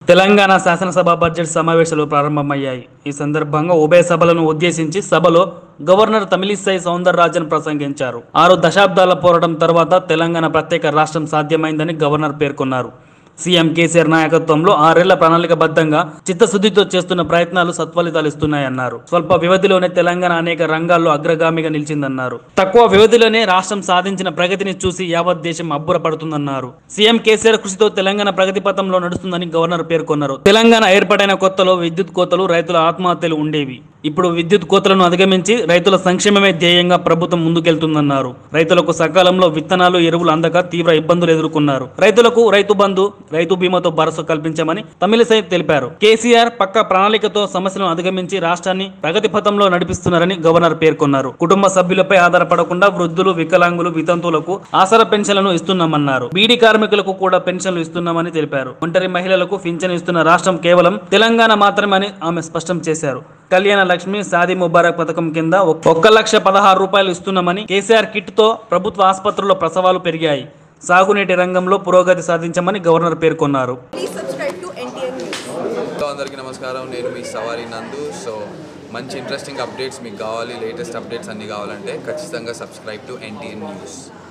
తెలంగాణ శాసనసభ బడ్జెట్ సమావేశాలు ప్రారంభమయ్యాయి ఈ సందర్భంగా ఉభయ సభలను ఉద్దేశించి సభలో గవర్నర్ తమిళిసై సౌందరరాజన్ ప్రసంగించారు ఆరు దశాబ్దాల పోరాటం తర్వాత తెలంగాణ ప్రత్యేక రాష్ట్రం సాధ్యమైందని గవర్నర్ పేర్కొన్నారు సీఎం కేసీఆర్ నాయకత్వంలో ఆరేళ్ల ప్రణాళికబద్ధంగా చిత్తశుద్ధితో చేస్తున్న ప్రయత్నాలు సత్ఫలితాలు ఇస్తున్నాయన్నారు స్వల్ప వ్యవధిలోనే తెలంగాణ అనేక రంగాల్లో అగ్రగామిగా నిలిచిందన్నారు తక్కువ వ్యవధిలోనే రాష్ట్రం సాధించిన ప్రగతిని చూసి యావత్ దేశం అబ్బురపడుతుందన్నారు సీఎం కేసీఆర్ కృషితో తెలంగాణ ప్రగతి పథంలో నడుస్తుందని గవర్నర్ పేర్కొన్నారు తెలంగాణ ఏర్పడైన కొత్తలో విద్యుత్ కోతలు రైతుల ఆత్మహత్యలు ఉండేవి ఇప్పుడు విద్యుత్ కోతలను అధిగమించి రైతుల సంక్షేమమే ధ్యేయంగా ప్రభుత్వం ముందుకెళ్తుందన్నారు రైతులకు సకాలంలో విత్తనాలు ఎరువులు అందక తీవ్ర ఇబ్బందులు ఎదుర్కొన్నారు రైతులకు రైతు బంధు రైతు బీమాతో భరోసా కల్పించామని తమిళిసై తెలిపారు కేసీఆర్ పక్క ప్రణాళికతో సమస్యలను అధిగమించి రాష్ట్రాన్ని ప్రగతి పథంలో నడిపిస్తున్నారని గవర్నర్ పేర్కొన్నారు కుటుంబ సభ్యులపై ఆధారపడకుండా వృద్ధులు వికలాంగులు వితంతువులకు ఆసరా పెన్షన్లను ఇస్తున్నామన్నారు బీడీ కార్మికులకు కూడా పెన్షన్లు ఇస్తున్నామని తెలిపారు ఒంటరి మహిళలకు పింఛన్ ఇస్తున్న రాష్ట్రం కేవలం తెలంగాణ మాత్రమని ఆమె స్పష్టం చేశారు కళ్యాణ లక్ష్మి సాది ముబారక్ పథకం కింద ఒక్- ఒక్క లక్ష పదహారు రూపాయలు ఇస్తున్నామని కేసీఆర్ కిట్ తో ప్రభుత్వ ఆసుపత్రుల్లో ప్రసవాలు పెరిగాయి సాగునీటి రంగంలో పురోగతి సాధించామని గవర్నర్ పేర్కొన్నారు Please subscribe to NTN News. Hello అందరికీ నమస్కారం నేను మీ సవారి నందు సో మంచి ఇంట్రెస్టింగ్ అప్డేట్స్ మీకు కావాలి లేటెస్ట్ అప్డేట్స్ అన్నీ కావాలంటే ఖచ్చితంగా సబ్స్క్రైబ్ టు ఎన్టీఎన్ న్యూస్